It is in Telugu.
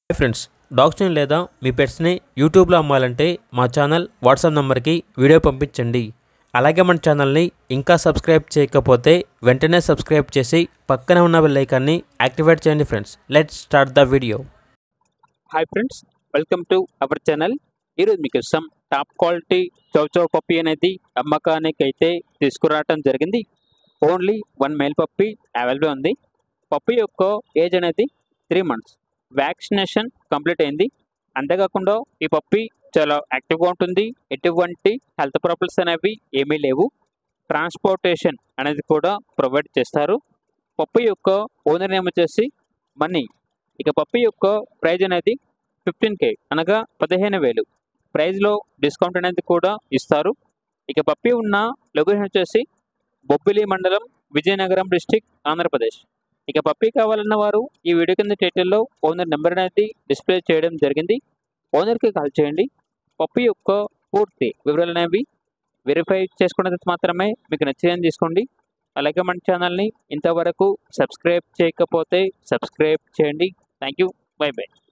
హాయ్ ఫ్రెండ్స్ డాగ్స్ని లేదా మీ పెట్స్ని యూట్యూబ్లో అమ్మాలంటే మా ఛానల్ వాట్సాప్ నెంబర్కి వీడియో పంపించండి అలాగే మన ఛానల్ని ఇంకా సబ్స్క్రైబ్ చేయకపోతే వెంటనే సబ్స్క్రైబ్ చేసి పక్కనే ఉన్న బెల్ ఐకాన్ని యాక్టివేట్ చేయండి friends let's start the video hi friends welcome to our channel ఈరోజు మీకు ఇష్టం టాప్ క్వాలిటీ చౌచౌ పప్పి అనేది అమ్మకానికి అయితే తీసుకురావటం జరిగింది only one male puppy available ఉంది పప్పి యొక్క ఏజ్ అనేది త్రీ మంత్స్ వ్యాక్సినేషన్ కంప్లీట్ అయింది అంతేకాకుండా ఈ పప్పి చాలా యాక్టివ్గా ఉంటుంది ఎటువంటి హెల్త్ ప్రాబ్లమ్స్ అనేవి ఏమీ లేవు ట్రాన్స్పోర్టేషన్ అనేది కూడా ప్రొవైడ్ చేస్తారు పప్పి యొక్క ఓనర్ నేమ్ వచ్చేసి మనీ ఇక పప్పి యొక్క ప్రైజ్ అనేది ఫిఫ్టీన్ కే అనగా పదిహేను వేలు ప్రైజ్లో డిస్కౌంట్ అనేది కూడా ఇస్తారు ఇక పప్పి ఉన్న లొకేషన్ వచ్చేసి బొబ్బిలి మండలం విజయనగరం డిస్టిక్ ఆంధ్రప్రదేశ్ ఇక పప్పి కావాలన్న వారు ఈ వీడియో కింద టైటిల్లో ఓనర్ నెంబర్ అనేది డిస్ప్లే చేయడం జరిగింది ఓనర్కి కాల్ చేయండి పప్పి యొక్క పూర్తి వివరాలు అనేవి వెరిఫై చేసుకున్నది మాత్రమే మీకు నచ్చేదని తీసుకోండి అలాగే మన ఛానల్ని ఇంతవరకు సబ్స్క్రైబ్ చేయకపోతే సబ్స్క్రైబ్ చేయండి థ్యాంక్ యూ బై బై